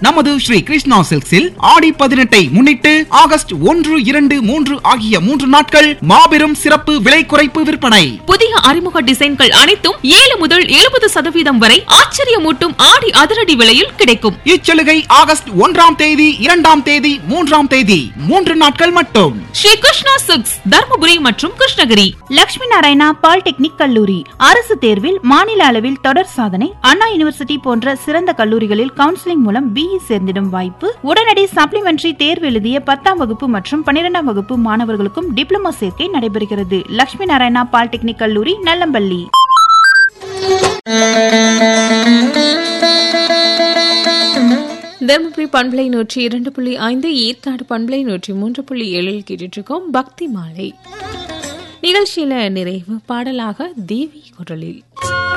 நமது ஸ்ரீ கிருஷ்ணா சில்க்ஸில் ஆடி பதினெட்டை முன்னிட்டு ஆகஸ்ட் ஒன்று இரண்டு மூன்று ஆகிய மூன்று நாட்கள் மாபெரும் சிறப்பு விலை குறைப்பு விற்பனை புதிய அறிமுக டிசைன்கள் அனைத்தும் ஏழு முதல் எழுபது சதவீதம் வரை ஆச்சரியமூட்டும் ஆடி அதிரடி விலையில் கிடைக்கும் இச்சலுகை ஆகஸ்ட் ஒன்றாம் தேதி இரண்டாம் தேதி மூன்றாம் தேதி மூன்று நாட்கள் மட்டும் ஸ்ரீ கிருஷ்ணா சில்க்ஸ் தர்மபுரி மற்றும் கிருஷ்ணகிரி லட்சுமி நாராயணா பாலிடெக்னிக் கல்லூரி அரசு தேர்வில் மாநில அளவில் தொடர் சாதனை அண்ணா யூனிவர்சிட்டி போன்ற சிறந்த கல்லூரிகளில் கவுன்சிலிங் மூலம் பிஇ சேர்ந்திடும் வாய்ப்பு உடனடி சப்ளிமெண்டரி தேர்வு எழுதிய பத்தாம் வகுப்பு மற்றும் பன்னிரெண்டாம் வகுப்பு மாணவர்களுக்கும் டிப்ளமோ சேர்க்கை நடைபெறுகிறது லட்சுமி நாராயணா பாலிடெக்னிக் கல்லூரி நல்லம்பள்ளி தருமபுரி பண்பலை நூற்றி இரண்டு புள்ளி ஐந்து ஏற்காடு பண்பலை நூற்றி மூன்று புள்ளி ஏழில் கேட்டுட்டு பக்தி மாலை நிகழ்ச்சியில நிறைவு பாடலாக தேவி குரலில்